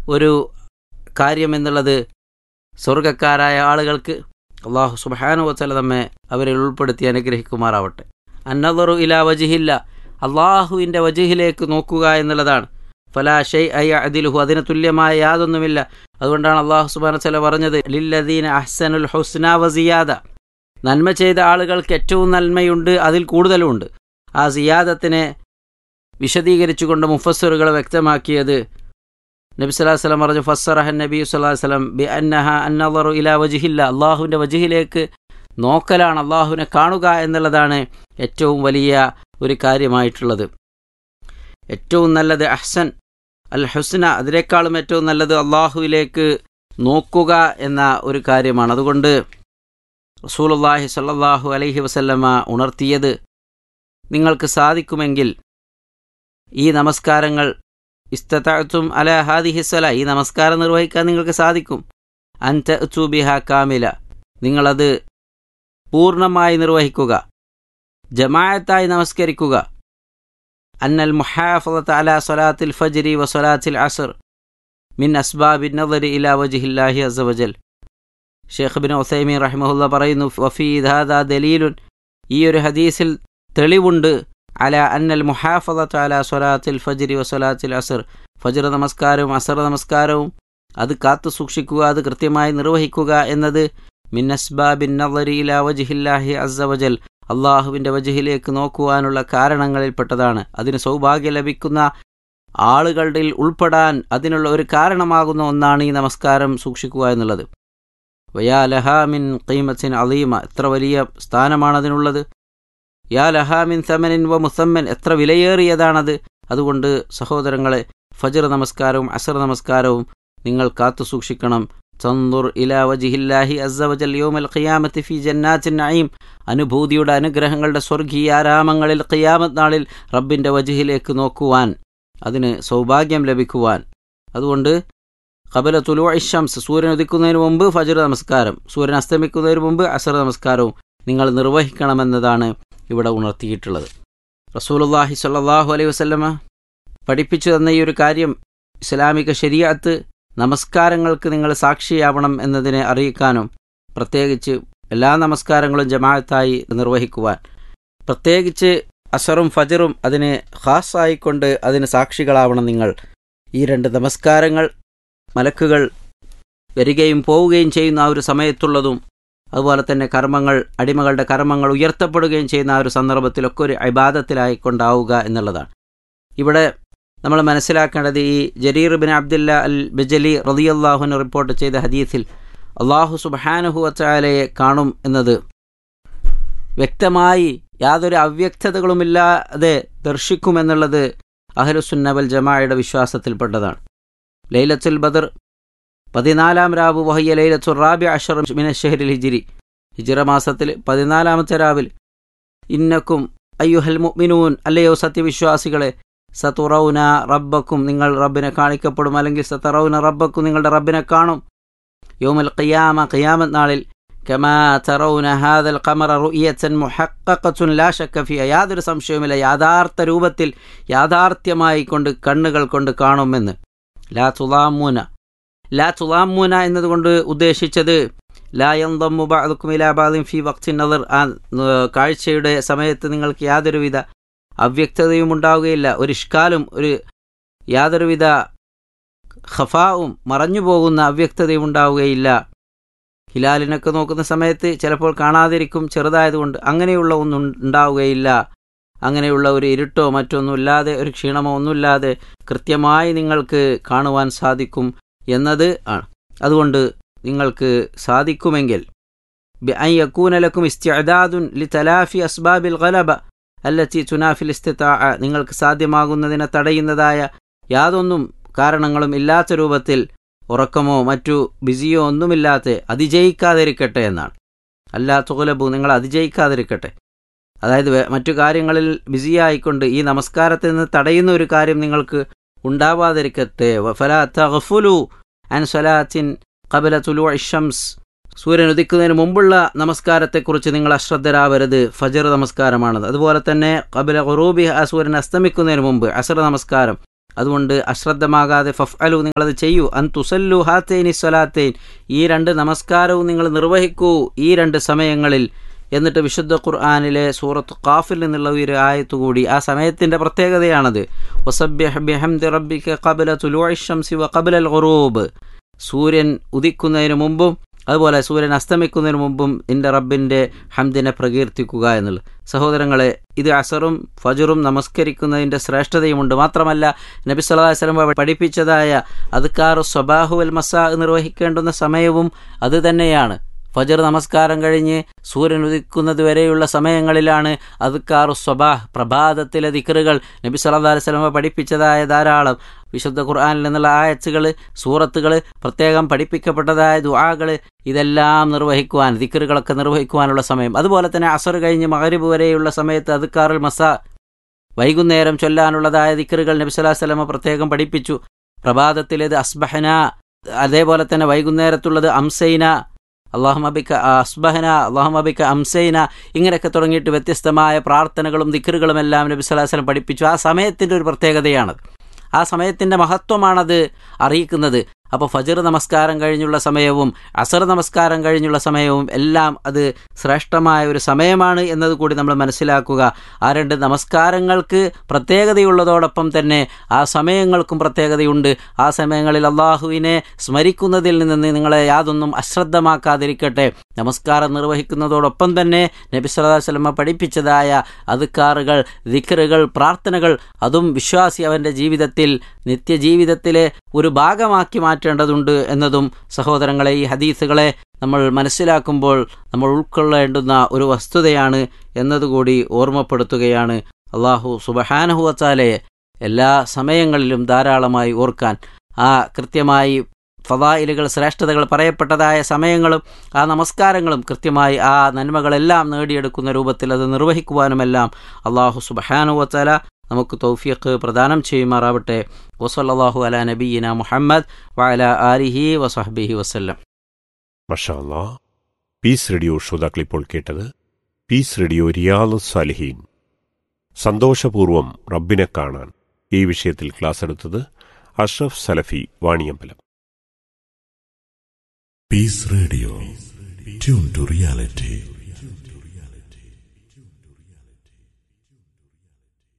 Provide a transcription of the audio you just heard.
ഒരു കാര്യം എന്നുള്ളത് സ്വർഗക്കാരായ ആളുകൾക്ക് അള്ളാഹു സുബാനുവത്തല നമ്മെ അവരെ ഉൾപ്പെടുത്തി അനുഗ്രഹിക്കുമാറാവട്ടെ അന്നദറു ഇലാ വജിഹില്ല അള്ളാഹുവിൻ്റെ വജിഹിലേക്ക് നോക്കുക എന്നുള്ളതാണ് ഫലാ ഷെയ് അയ അതിലുഹു അതിന് തുല്യമായ യാതൊന്നുമില്ല അതുകൊണ്ടാണ് അള്ളാഹു സുബാന ചില പറഞ്ഞത് ലില്ലദീന അഹ്സനുൽ ഹുസ്ന വസിയാദ നന്മ ചെയ്ത ആളുകൾക്ക് ഏറ്റവും നന്മയുണ്ട് അതിൽ കൂടുതലുമുണ്ട് ആ സിയാദത്തിനെ വിശദീകരിച്ചുകൊണ്ട് മുഫസ്സറുകൾ വ്യക്തമാക്കിയത് നബി സ്വലാഹു വസ്ലം പറഞ്ഞു ഫസ്സറഹൻ നബി സ്വലാഹു വസ്ലം ബി അന്നഹ അന്നറു ഇല വജിഹില്ല അള്ളാഹുവിൻ്റെ വജിഹിലേക്ക് നോക്കലാണ് അള്ളാഹുവിനെ കാണുക എന്നുള്ളതാണ് ഏറ്റവും വലിയ ഒരു കാര്യമായിട്ടുള്ളത് ഏറ്റവും നല്ലത് അഹ്സൻ അൽ ഹുസ്ന അതിനേക്കാളും ഏറ്റവും നല്ലത് അള്ളാഹുവിലേക്ക് നോക്കുക എന്ന ഒരു കാര്യമാണ് അതുകൊണ്ട് റസൂലുള്ളാഹി സ്വല്ലല്ലാഹു അലൈഹി വസല്ലമ ഉണർത്തിയത് നിങ്ങൾക്ക് സാധിക്കുമെങ്കിൽ ഈ നമസ്കാരങ്ങൾ ഇസ്തത്തും അല ഹാദിഹിസ്വല ഈ നമസ്കാരം നിർവഹിക്കാൻ നിങ്ങൾക്ക് സാധിക്കും അൻത ബിഹ കാമില നിങ്ങളത് പൂർണ്ണമായി നിർവഹിക്കുക ജമാഅത്തായി നമസ്കരിക്കുക അന്നൽ മുഹാഫത്ത് അല സലാത്തിൽ ഫജ്രി വ സലാത്തിൽ അസർ മിൻ അസ്ബാബിൻ നദരി ഇല വജിഹില്ലാഹി അസവജൽ ഷേഖ് ബിൻ ഒസൈമീൻ റഹിമഹുല്ല പറയുന്നു വഫീദ് ഹാദാ ദലീലുൻ ഈ ഒരു ഹദീസിൽ തെളിവുണ്ട് അല അന്നൽ മുഹാഫത്ത് അല സൊലാത്തിൽ ഫജ്രി വസലാത്തിൽ അസർ ഫജ്ർ നമസ്കാരവും അസർ നമസ്കാരവും അത് കാത്തു സൂക്ഷിക്കുക അത് കൃത്യമായി നിർവഹിക്കുക എന്നത് മിന്നസ്ബാബിൻ നദരില വജിഹില്ലാഹി അസവജൽ അള്ളാഹുവിൻ്റെ വജഹിലേക്ക് നോക്കുവാനുള്ള കാരണങ്ങളിൽപ്പെട്ടതാണ് അതിന് സൗഭാഗ്യം ലഭിക്കുന്ന ആളുകളുടെ ഉൾപ്പെടാൻ അതിനുള്ള ഒരു കാരണമാകുന്ന ഒന്നാണ് ഈ നമസ്കാരം സൂക്ഷിക്കുക എന്നുള്ളത് വയാ ലഹാമിൻ ഖീമത്തിൻ അലീമ എത്ര വലിയ സ്ഥാനമാണ് അതിനുള്ളത് യാ ലഹാമിൻ സമനിൻ വ മുസമ്മൻ എത്ര വിലയേറിയതാണത് അതുകൊണ്ട് സഹോദരങ്ങളെ ഫജർ നമസ്കാരവും അസർ നമസ്കാരവും നിങ്ങൾ കാത്തു സൂക്ഷിക്കണം തന്തുർ ഇലാ വജിഹില്ലാഹി അസ്സവജൽ യോമൽ ഖിയാമത്തി ഫി ജന്നാത്തിൻ നഈം അനുഭൂതിയുടെ അനുഗ്രഹങ്ങളുടെ സ്വർഗീയ ആരാമങ്ങളിൽ ഖിയാമത്ത് നാളിൽ റബ്ബിൻ്റെ വജിഹിലേക്ക് നോക്കുവാൻ അതിന് സൗഭാഗ്യം ലഭിക്കുവാൻ അതുകൊണ്ട് കബല തുലു ഇഷംസ് സൂര്യൻ ഉദിക്കുന്നതിന് മുമ്പ് ഫജർ നമസ്കാരം സൂര്യൻ അസ്തമിക്കുന്നതിന് മുമ്പ് അസർ നമസ്കാരവും നിങ്ങൾ നിർവഹിക്കണമെന്നതാണ് ഇവിടെ ഉണർത്തിയിട്ടുള്ളത് റസൂലുള്ളാഹി സ്വല്ലല്ലാഹു അലൈഹി വസല്ലമ പഠിപ്പിച്ചു തന്ന ഈ ഒരു കാര്യം ഇസ്ലാമിക ശരീഅത്ത് നമസ്കാരങ്ങൾക്ക് നിങ്ങൾ സാക്ഷിയാവണം എന്നതിനെ അറിയിക്കാനും പ്രത്യേകിച്ച് എല്ലാ നമസ്കാരങ്ങളും ജമാഅത്തായി നിർവഹിക്കുവാൻ പ്രത്യേകിച്ച് അസറും ഫജറും അതിന് ഖാസായിക്കൊണ്ട് അതിന് സാക്ഷികളാവണം നിങ്ങൾ ഈ രണ്ട് നമസ്കാരങ്ങൾ മലക്കുകൾ വരികയും പോവുകയും ചെയ്യുന്ന ആ ഒരു സമയത്തുള്ളതും അതുപോലെ തന്നെ കർമ്മങ്ങൾ അടിമകളുടെ കർമ്മങ്ങൾ ഉയർത്തപ്പെടുകയും ചെയ്യുന്ന ആ ഒരു സന്ദർഭത്തിലൊക്കെ ഒരു അബാദത്തിലായിക്കൊണ്ടാവുക എന്നുള്ളതാണ് ഇവിടെ നമ്മൾ മനസ്സിലാക്കേണ്ടത് ഈ Jarir bin Abdullah al Bajali റതിയല്ലാഹുന് റിപ്പോർട്ട് ചെയ്ത ഹദീസിൽ അള്ളാഹു സുബാനുഹു വച്ചാലയെ കാണും എന്നത് വ്യക്തമായി യാതൊരു അവ്യക്തതകളുമില്ലാതെ ദർശിക്കുമെന്നുള്ളത് അഹലുസുന്നബൽ ജമായുടെ വിശ്വാസത്തിൽപ്പെട്ടതാണ് ലൈലത്തുൽ ബദർ പതിനാലാം രാവ് വഹയ്യ ലൈലത്തുൽ റാബി അഷർ മിന ഷഹരിൽ ഹിജിരി ഹിജിറ മാസത്തിൽ പതിനാലാമത്തെ രാവിൽ ഇന്നക്കും അയ്യുഹൽ മുഅ്മിനൂൻ അല്ലയോ സത്യവിശ്വാസികളെ സതുറൗന റബ്ബക്കും നിങ്ങൾ റബ്ബിനെ കാണിക്കപ്പെടും അല്ലെങ്കിൽ സതറൗന റബ്ബക്കും നിങ്ങളുടെ റബ്ബിനെ കാണും യോമൽ ഖിയാമ ഖിയാമത്ത് നാളിൽ കമാ തറൗന ഹാദൽ ഖമറ റുഇയത്തൻ മുഹഖഖത്തുൻ ലാ ശക്ക ഫിയ യാതൊരു സംശയവുമില്ല യഥാർത്ഥ രൂപത്തിൽ യാഥാർത്ഥ്യമായി കൊണ്ട് കണ്ണുകൾ കൊണ്ട് കാണുമെന്ന് ലാ തുലാമൂന ലാ തുലാമൂന എന്നതുകൊണ്ട് ഉദ്ദേശിച്ചത് ലാ യന്തമ്മു ബഅദുക്കും ഇലാ ബഅദിൻ ഫി വഖ്തിൻ നദർ ആ കാഴ്ചയുടെ സമയത്ത് നിങ്ങൾക്ക് യാതൊരുവിധ അവ്യക്തതയും ഉണ്ടാവുകയില്ല ഒരു ഇഷ്കാലും ഒരു യാതൊരുവിധ ഖഫാവും മറഞ്ഞു പോകുന്ന അവ്യക്തതയും ഉണ്ടാവുകയില്ല ഹിലാലിനൊക്കെ നോക്കുന്ന സമയത്ത് ചിലപ്പോൾ കാണാതിരിക്കും ചെറുതായതുകൊണ്ട് അങ്ങനെയുള്ള ഒന്നും ഉണ്ടാവുകയില്ല അങ്ങനെയുള്ള ഒരു ഇരുട്ടോ മറ്റൊന്നും ഇല്ലാതെ ഒരു ക്ഷീണമോ ഒന്നുമില്ലാതെ കൃത്യമായി നിങ്ങൾക്ക് കാണുവാൻ സാധിക്കും എന്നത് ആണ് അതുകൊണ്ട് നിങ്ങൾക്ക് സാധിക്കുമെങ്കിൽ യക്കൂനലക്കും ഇസ്തിഅദാദുൻ ലി തലാഫി അസ്ബാബിൽ ഗലബ അല്ലത്തി തുനാഫിൽ ഇസ്തിത്താ നിങ്ങൾക്ക് സാധ്യമാകുന്നതിനെ തടയുന്നതായ യാതൊന്നും കാരണങ്ങളും ഇല്ലാത്ത രൂപത്തിൽ ഉറക്കമോ മറ്റു ബിസിയോ ഒന്നുമില്ലാത്ത അതിജയിക്കാതിരിക്കട്ടെ എന്നാണ് അല്ലാ തുകലബു നിങ്ങൾ അതിജയിക്കാതിരിക്കട്ടെ അതായത് മറ്റു കാര്യങ്ങളിൽ ബിസിയായിക്കൊണ്ട് ഈ നമസ്കാരത്തിൽ നിന്ന് തടയുന്ന ഒരു കാര്യം നിങ്ങൾക്ക് ഉണ്ടാവാതിരിക്കട്ടെ വഫലാ തഗ്ഫുലു അൻ സലാത്തിൻ ഖബല തുലു ഇഷംസ് സൂര്യൻ ഉദിക്കുന്നതിന് മുമ്പുള്ള നമസ്കാരത്തെക്കുറിച്ച് നിങ്ങൾ അശ്രദ്ധരാവരുത് ഫജർ നമസ്കാരമാണത് അതുപോലെ തന്നെ കബല ഖുറൂബി ആ സൂര്യൻ അസ്തമിക്കുന്നതിന് മുമ്പ് അസർ നമസ്കാരം അതുകൊണ്ട് അശ്രദ്ധമാകാതെ ഫഫ് അലു നിങ്ങളത് ചെയ്യൂ അൻ തുസല്ലു ഹാത്തേനി സ്വലാത്തേൻ ഈ രണ്ട് നമസ്കാരവും നിങ്ങൾ നിർവഹിക്കൂ ഈ രണ്ട് സമയങ്ങളിൽ എന്നിട്ട് വിശുദ്ധ ഖുർആാനിലെ സൂറത്ത് ഖാഫിൽ നിന്നുള്ള ഒരു ആയത്ത് കൂടി ആ സമയത്തിൻ്റെ പ്രത്യേകതയാണത് വസബ്യഹ് ബിഹംദി റബ്ബിക ഖബല തുലുഇ ശംസി വ ഖബല ഖുറൂബ് സൂര്യൻ ഉദിക്കുന്നതിന് മുമ്പും അതുപോലെ സൂര്യൻ അസ്തമിക്കുന്നതിന് മുമ്പും നിന്റെ റബ്ബിൻ്റെ ഹംദിനെ പ്രകീർത്തിക്കുക എന്നുള്ളത് സഹോദരങ്ങളെ ഇത് അസറും ഫജറും നമസ്കരിക്കുന്നതിൻ്റെ ശ്രേഷ്ഠതയുമുണ്ട് മാത്രമല്ല നബി സല്ലല്ലാഹു അലൈഹി വസല്ലം പഠിപ്പിച്ചതായ അദ്കാർ സ്വബാഹുവൽ മസാ നിർവഹിക്കേണ്ടുന്ന സമയവും അത് തന്നെയാണ് ഫജർ നമസ്കാരം കഴിഞ്ഞ് സൂര്യൻ ഉദിക്കുന്നത് വരെയുള്ള സമയങ്ങളിലാണ് അദ്കാർ സ്വബാഹ് പ്രഭാതത്തിലെ ദിക്കറുകൾ നബി സല്ലല്ലാഹു അലൈഹി വസല്ലം പഠിപ്പിച്ചതായ ധാരാളം വിശുദ്ധ ഖുർആനിൽ നിന്നുള്ള ആയത്തുകൾ സൂറത്തുകൾ പ്രത്യേകം പഠിപ്പിക്കപ്പെട്ടതായ ദുആകൾ ഇതെല്ലാം നിർവഹിക്കുവാൻ ദിക്കറുകളൊക്കെ നിർവഹിക്കുവാനുള്ള സമയം അതുപോലെ തന്നെ അസർ കഴിഞ്ഞ് മഗ്രിബ് വരെയുള്ള സമയത്ത് അദ്കാറുൽ മസ വൈകുന്നേരം ചൊല്ലാനുള്ളതായ ദിക്കറുകൾ നബി സല്ലല്ലാഹു അലൈഹി വസല്ലം പ്രത്യേകം പഠിപ്പിച്ചു പ്രഭാതത്തിലേത് അസ്ബഹന അതേപോലെ തന്നെ വൈകുന്നേരത്തുള്ളത് അംസൈന അള്ളാഹുമബിക്ക അസ്ബഹന അള്ളാഹുമബിക്ക അംസൈന ഇങ്ങനെയൊക്കെ തുടങ്ങിയിട്ട് വ്യത്യസ്തമായ പ്രാർത്ഥനകളും ദിക്കറുകളും എല്ലാം നബി സല്ലല്ലാഹു അലൈഹി വസല്ലം പഠിപ്പിച്ചു ആ സമയത്തിൻ്റെ ഒരു പ്രത്യേകതയാണത് ആ സമയത്തിൻ്റെ മഹത്വമാണത് അറിയിക്കുന്നത് അപ്പോൾ ഫജർ നമസ്കാരം കഴിഞ്ഞുള്ള സമയവും അസർ നമസ്കാരം കഴിഞ്ഞുള്ള സമയവും എല്ലാം അത് ശ്രേഷ്ഠമായ ഒരു സമയമാണ് എന്നത് കൂടി നമ്മൾ മനസ്സിലാക്കുക ആ രണ്ട് നമസ്കാരങ്ങൾക്ക് പ്രത്യേകതയുള്ളതോടൊപ്പം തന്നെ ആ സമയങ്ങൾക്കും പ്രത്യേകതയുണ്ട് ആ സമയങ്ങളിൽ അള്ളാഹുവിനെ സ്മരിക്കുന്നതിൽ നിന്ന് നിങ്ങളെ യാതൊന്നും അശ്രദ്ധമാക്കാതിരിക്കട്ടെ നമസ്കാരം നിർവഹിക്കുന്നതോടൊപ്പം തന്നെ നബി സല്ലല്ലാഹു അലൈഹി വസല്ലമ പഠിപ്പിച്ചതായ അതുക്കാറുകൾ ദിക്കറുകൾ പ്രാർത്ഥനകൾ അതും വിശ്വാസി അവൻ്റെ ജീവിതത്തിൽ നിത്യജീവിതത്തിലെ ഒരു ഭാഗമാക്കി മാറ്റേണ്ടതുണ്ട് എന്നതും സഹോദരങ്ങളെ ഈ ഹദീസുകളെ നമ്മൾ മനസ്സിലാക്കുമ്പോൾ നമ്മൾ ഉൾക്കൊള്ളേണ്ടുന്ന ഒരു വസ്തുതയാണ് എന്നതുകൂടി ഓർമ്മപ്പെടുത്തുകയാണ് അള്ളാഹു സുബഹാനഹുവച്ചാലെ എല്ലാ സമയങ്ങളിലും ധാരാളമായി ഓർക്കാൻ ആ കൃത്യമായി ഫവായിലുകൾ ശ്രേഷ്ഠതകൾ പറയപ്പെട്ടതായ സമയങ്ങളും ആ നമസ്കാരങ്ങളും കൃത്യമായി ആ നന്മകളെല്ലാം നേടിയെടുക്കുന്ന രൂപത്തിൽ അത് നിർവഹിക്കുവാനുമെല്ലാം അള്ളാഹു സുബഹാനുവത്തല നമുക്ക് തൗഫീഖ് പ്രദാനം ചെയ്യുമാറാവട്ടെ വസല്ലാഹു അല നബീന മുഹമ്മദ് വഅല ആലിഹി വസഹബിഹി വസ്ല്ലം മഷാ പീസ് റേഡിയോ ശ്രോതാക്കൾ ഇപ്പോൾ കേട്ടത് പീസ് റേഡിയോ റിയാദ് സാലിഹീൻ സന്തോഷപൂർവം റബ്ബിനെ കാണാൻ ഈ വിഷയത്തിൽ ക്ലാസ് എടുത്തത് അഷ്റഫ് സലഫി Vaniyambalam Peace Radio. Tune to reality.